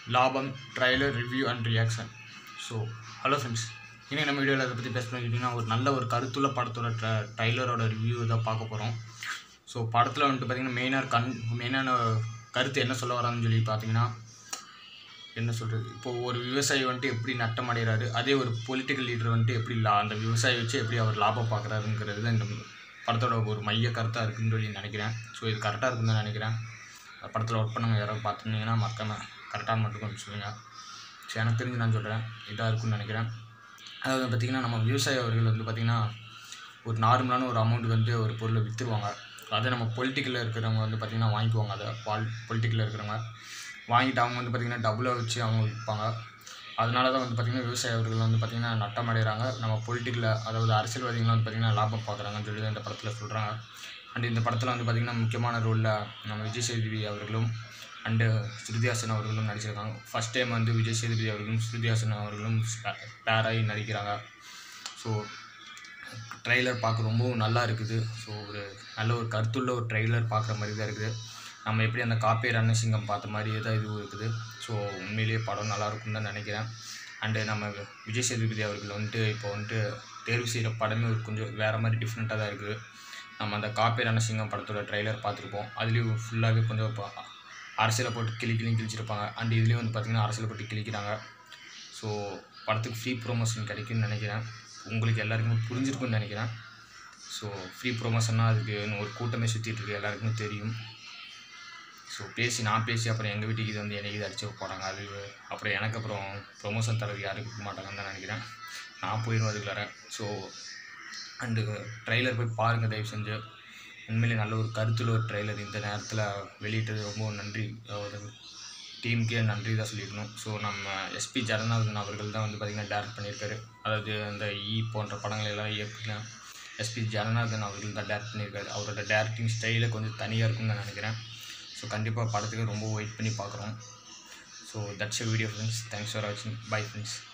லாபம் trailer review and reaction so hello friends இன்னைக்கு நம்ம வீடியோவில் அதை பற்றி பேச கேட்டிங்கன்னா ஒரு நல்ல ஒரு கருத்துள்ள படத்தோட ட்ர ட்ரைலரோட ரிவ்யூ தான் பார்க்க போகிறோம் ஸோ படத்தில் வந்துட்டு பார்த்திங்கன்னா மெயினாக கண் மெயினான கருத்து என்ன சொல்ல வரான்னு சொல்லி பார்த்தீங்கன்னா என்ன சொல்கிறது இப்போது ஒரு விவசாயி வந்துட்டு எப்படி நட்டம் அடைகிறாரு அதே ஒரு பொலிட்டிக்கல் லீடர் வந்துட்டு எப்படி லா அந்த விவசாயி வச்சு எப்படி அவர் லாபம் பார்க்குறாருங்கிறது தான் இந்த படத்தோட ஒரு மைய கருத்தாக இருக்குன்னு சொல்லி நினைக்கிறேன் ஸோ இது கரெக்டாக இருக்குன்னு தான் நினைக்கிறேன் படத்தில் ஒர்க் பண்ணவங்க யாராவது பார்த்துருந்தீங்கன்னா மறக்காம கரெக்டான மட்டும் கொஞ்சம் சொல்லுங்கள் ஸோ எனக்கு தெரிஞ்சு நான் சொல்கிறேன் இதாக இருக்குன்னு நினைக்கிறேன் அதாவது பார்த்திங்கன்னா நம்ம விவசாயி அவர்கள் வந்து பார்த்திங்கன்னா ஒரு நார்மலான ஒரு அமௌண்ட் வந்து ஒரு பொருளை விற்றுருவாங்க அதை நம்ம பொலிட்டிக்கலில் இருக்கிறவங்க வந்து பார்த்திங்கன்னா வாங்கிக்குவாங்க அதை பால் பொலிட்டிக்கலில் இருக்கிறவங்க வாங்கிட்டு அவங்க வந்து பார்த்திங்கன்னா டபுளாக வச்சு அவங்க விற்பாங்க அதனால தான் வந்து பார்த்திங்கன்னா விவசாய அவர்கள் வந்து பார்த்திங்கன்னா நட்டம் அடைகிறாங்க நம்ம பொலிட்டிக்கலில் அதாவது அரசியல்வாதிகள் வந்து பார்த்திங்கன்னா லாபம் பார்க்குறாங்கன்னு சொல்லி தான் இந்த படத்தில் சொல்கிறாங்க அண்ட் இந்த படத்தில் வந்து பார்த்திங்கன்னா முக்கியமான ரோலில் நம்ம விஜய் சேதுபதி அவர்களும் அண்டு ஸ்ருதிஹாசன் அவர்களும் நடிச்சிருக்காங்க ஃபஸ்ட் டைம் வந்து விஜய் சேதுபதி அவர்களும் ஸ்ருதிஹாசன் அவர்களும் பேராகி நடிக்கிறாங்க ஸோ ட்ரெய்லர் பார்க்க ரொம்பவும் நல்லா இருக்குது ஸோ ஒரு நல்ல ஒரு கருத்துள்ள ஒரு ட்ரெய்லர் பார்க்குற மாதிரி தான் இருக்குது நம்ம எப்படி அந்த காப்பே ரணசிங்கம் பார்த்த மாதிரியே தான் இதுவும் இருக்குது ஸோ உண்மையிலேயே படம் நல்லா இருக்கும்னு தான் நினைக்கிறேன் அண்டு நம்ம விஜய் சேதுபதி அவர்கள் வந்துட்டு இப்போ வந்துட்டு தேர்வு செய்கிற படமே ஒரு கொஞ்சம் வேறு மாதிரி டிஃப்ரெண்ட்டாக தான் இருக்குது நம்ம அந்த காப்பே ரணசிங்கம் படத்தோட ட்ரெய்லர் பார்த்துருப்போம் அதுலேயும் ஃபுல்லாகவே கொஞ்சம் இப்போ அரசியலை போட்டு கிளி கிளி கிழிச்சிருப்பாங்க அண்ட் இதுலேயும் வந்து பார்த்திங்கன்னா அரசியலை போட்டு கிழிக்கிறாங்க ஸோ படத்துக்கு ஃப்ரீ ப்ரொமோஷன் கிடைக்கும்னு நினைக்கிறேன் உங்களுக்கு எல்லாருக்குமே புரிஞ்சிருக்கும்னு நினைக்கிறேன் ஸோ ஃப்ரீ ப்ரொமோஷன்னா அதுக்கு ஒரு கூட்டமே சுற்றிட்டு இருக்கு எல்லாருக்குமே தெரியும் ஸோ பேசி நான் பேசி அப்புறம் எங்கள் வீட்டுக்கு இது வந்து என்னை இது அடிச்சு போகிறாங்க அது அப்புறம் எனக்கு அப்புறம் ப்ரொமோஷன் தரது யாரும் இருக்க மாட்டாங்கன்னு தான் நினைக்கிறேன் நான் போயிடும் அதுக்குள்ளார ஸோ அண்டு ட்ரெய்லர் போய் பாருங்கள் தயவு செஞ்சு உண்மையிலே நல்ல ஒரு கருத்தில் ஒரு ட்ரெய்லர் இந்த நேரத்தில் வெளியிட்டது ரொம்ப நன்றி ஒரு டீமுக்கே நன்றி தான் சொல்லியிருக்கணும் ஸோ நம்ம எஸ்பி ஜெகநாதன் அவர்கள் தான் வந்து பார்த்திங்கன்னா டேரக்ட் பண்ணியிருக்காரு அதாவது அந்த ஈ போன்ற படங்கள் எல்லாம் இயக்குன எஸ்பி ஜெகநாதன் அவர்கள் தான் டேரக்ட் பண்ணியிருக்காரு அவரோட டேரக்டிங் ஸ்டைலே கொஞ்சம் தனியாக இருக்கும்னு நான் நினைக்கிறேன் ஸோ கண்டிப்பாக படத்துக்கு ரொம்ப வெயிட் பண்ணி பார்க்குறோம் so that's a video friends thanks for வாட்சிங் பை ஃப்ரெண்ட்ஸ்